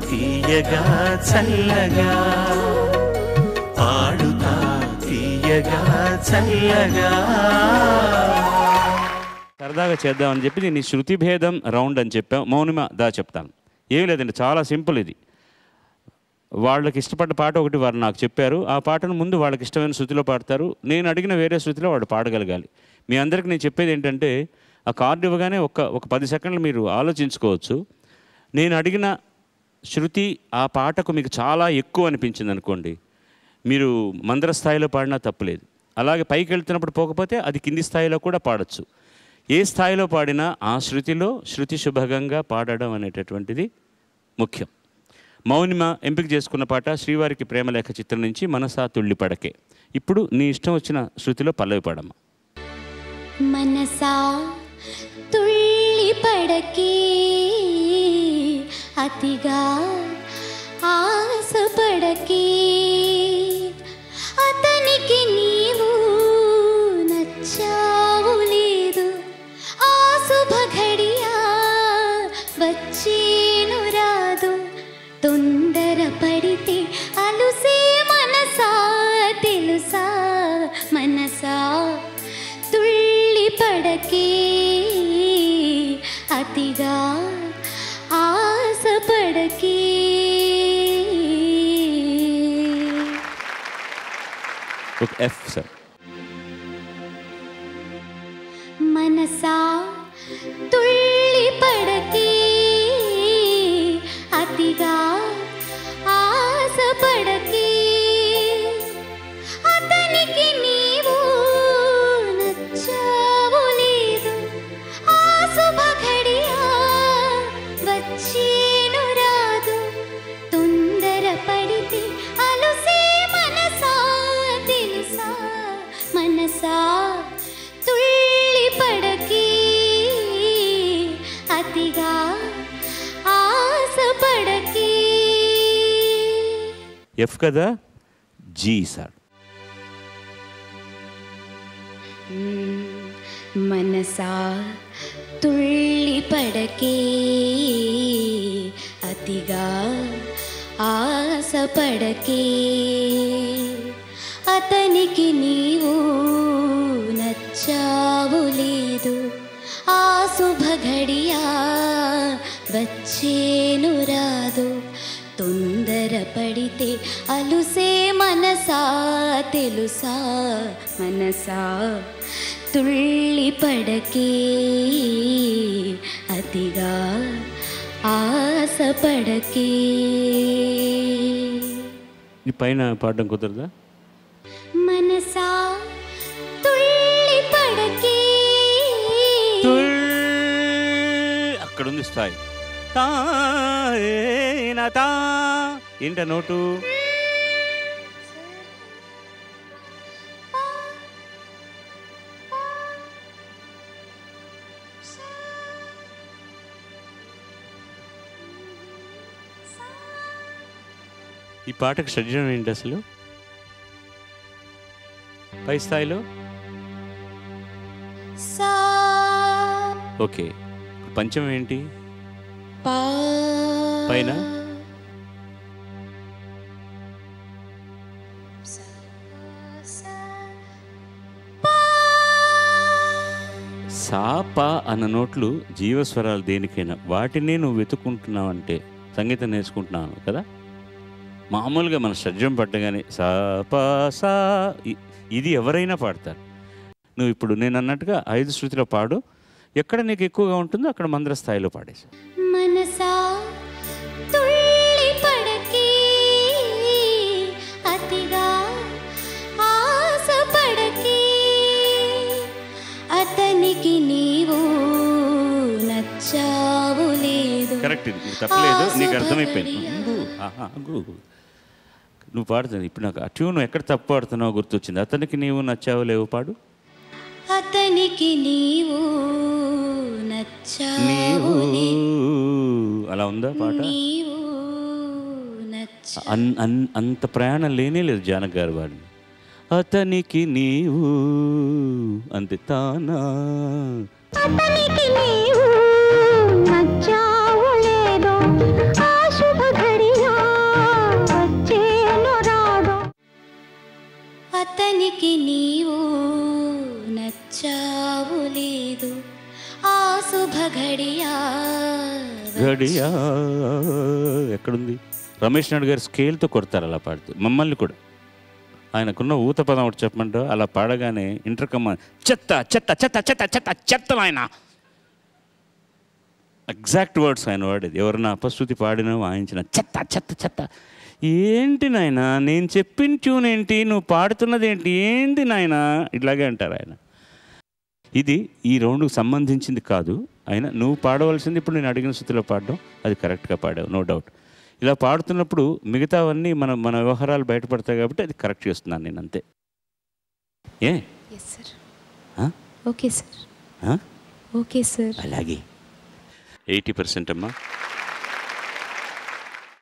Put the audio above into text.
తీయగా చల్లగా పాడుతా తీయగా చల్లగా సరదాగా చేద్దామని చెప్పి దీన్ని శృతి భేదం రౌండ్ అని చెప్పాం మౌనిమ దా చెప్తాను ఏం లేదండి చాలా సింపుల్ ఇది వాళ్ళకి ఇష్టపడ్డ పాట ఒకటి వారు నాకు చెప్పారు ఆ పాటను ముందు వాళ్ళకి ఇష్టమైన శృతిలో పాడతారు నేను అడిగిన వేరే శృతిలో వాళ్ళు పాడగలగాలి మీ అందరికి నేను చెప్పేది ఏంటంటే ఆ కార్డు ఇవ్వగానే ఒక ఒక పది సెకండ్లు మీరు ఆలోచించుకోవచ్చు నేను అడిగిన శృతి ఆ పాటకు మీకు చాలా ఎక్కువ అనిపించింది అనుకోండి మీరు మందర స్థాయిలో పాడినా తప్పులేదు అలాగే పైకి వెళ్తున్నప్పుడు పోకపోతే అది కింది స్థాయిలో కూడా పాడొచ్చు ఏ స్థాయిలో పాడినా ఆ శృతిలో శృతి శుభగంగా పాడడం అనేటటువంటిది ముఖ్యం మౌనిమ ఎంపిక చేసుకున్న పాట శ్రీవారికి ప్రేమలేఖ చిత్రం నుంచి మనసా తుళ్ళి పడకే ఇప్పుడు నీ ఇష్టం వచ్చిన శృతిలో పల్లవి పాడమ్మ మనసా తుళ్ళి పడకే అతిగా ఆశపడకే అతనికి నీవు నచ్చావు లేదు ఆ శుభ ఘడియా వచ్చేను రాదు తొందర పడితే అలుసే మనసా తెలుసా మనసా తుళ్ళి పడకే అతిగా ఆశపడకే ఒక ఎఫ్ సార్ మనసా తుళ్ళి పడకే అతిగా ఆశపడకే అతనికి నీవు నచ్చావు లేదు ఆ శుభ ఘడియా వచ్చేను రాదు తొందర పడితే అలుసే మనసా తెలుసా మనసా తుళ్ళి పడకే అతిగా ఆశపడకే ఎఫ్ కదా జీ సార్ మనసా తుళ్ళి పడకే అతిగా ఆశపడకే అతనికి నీవు నచ్చావు లేదు ఆ శుభ ఘడియా వచ్చేను రాదు తొందర పడితే అలుసే మనసా తెలుసా మనసా తుళ్ళి పడకే అతిగా ఆశపడకే ఈ పైన పాడడం కుదరదా మనసా తుళ్ళి పడకే అక్కడ ఉంది స్థాయి తా ఏ నా తా ఏంట నోటు ఈ పాటకు షడ్జం ఏంటి అసలు పై స్థాయిలో సా ఓకే పంచమం ఏంటి పా పైన సా పా అన్న నోట్లు జీవస్వరాలు దేనికైనా వాటినే నువ్వు వెతుక్కుంటున్నావంటే సంగీతం నేర్చుకుంటున్నాను కదా మామూలుగా మన షడ్జం పట్టగానే సా పా సా ఇ- ఇది ఎవరైనా పాడతారు నువ్వు ఇప్పుడు నేను అన్నట్టుగా ఐదు శృతిలో పాడు ఎక్కడ నీకు ఎక్కువగా ఉంటుందో అక్కడ మంద్ర స్థాయిలో పాడేసి మనసా తుళ్ళి పడకే అతిగా ఆశపడకే అతనికి నీవు నచ్చావు లేదు కరెక్ట్ ఇది నీకు తప్పలేదు నీకు అర్థమైపోయింది ఉండు, ఆహా, ఆగు. నువ్వు పాడుతుంది ఇప్పుడు నాకు ఆ ట్యూన్ ఎక్కడ తప్పు పాడుతున్నావు గుర్తొచ్చింది అతనికి నీవు నచ్చావు లేవు పాడు అతనికి నీవు నచ్చావు నీవు లేదు. అలా ఉందా పాట నీవు నచ్చ అన్- అన్- అంత ప్రయాణం లేనే లేదు జానక్ గారు వాడిని అతనికి నీవు అంతే తానా అతనికి నీవు నచ్చావు లేదో ఆ శుభ ఘడి తీయగా ఎక్కడుంది రమేష్ నాయుడు గారు స్కేల్తో కొడతారు అలా పాడుతూ మమ్మల్ని కూడా ఆయనకున్న ఊత పదం ఒకటి చెప్పమంటో అలా పాడగానే ఇంటర్కమ్ చెత్త చెత్త చెత్త చెత్త చెత్త చెత్త ఆయన ఎగ్జాక్ట్ వర్డ్స్ ఆయన వాడేది ఎవరన్నా అపశృతి పాడినా వాయించిన చెత్త చెత్త చెత్త ఏంటి నాయన నేను చెప్పిన ట్యూన్ ఏంటి నువ్వు పాడుతున్నది ఏంటి ఏంటి నాయన ఇట్లాగే అంటారు ఆయన ఇది ఈ రౌండ్కి సంబంధించింది కాదు అయినా నువ్వు పాడవలసింది ఇప్పుడు నేను అడిగిన స్థితిలో పాడడం అది కరెక్ట్గా పాడావు నో డౌట్ ఇలా పాడుతున్నప్పుడు మిగతావన్నీ మన మన వ్యవహారాలు బయటపడతాయి కాబట్టి అది కరెక్ట్ చేస్తున్నాను నేను అంతే ఏ ఎస్ సార్ ఆ? ఓకే సార్ ఆ? ఓకే సార్ అలాగే ఎయిటీ పర్సెంట్ అమ్మా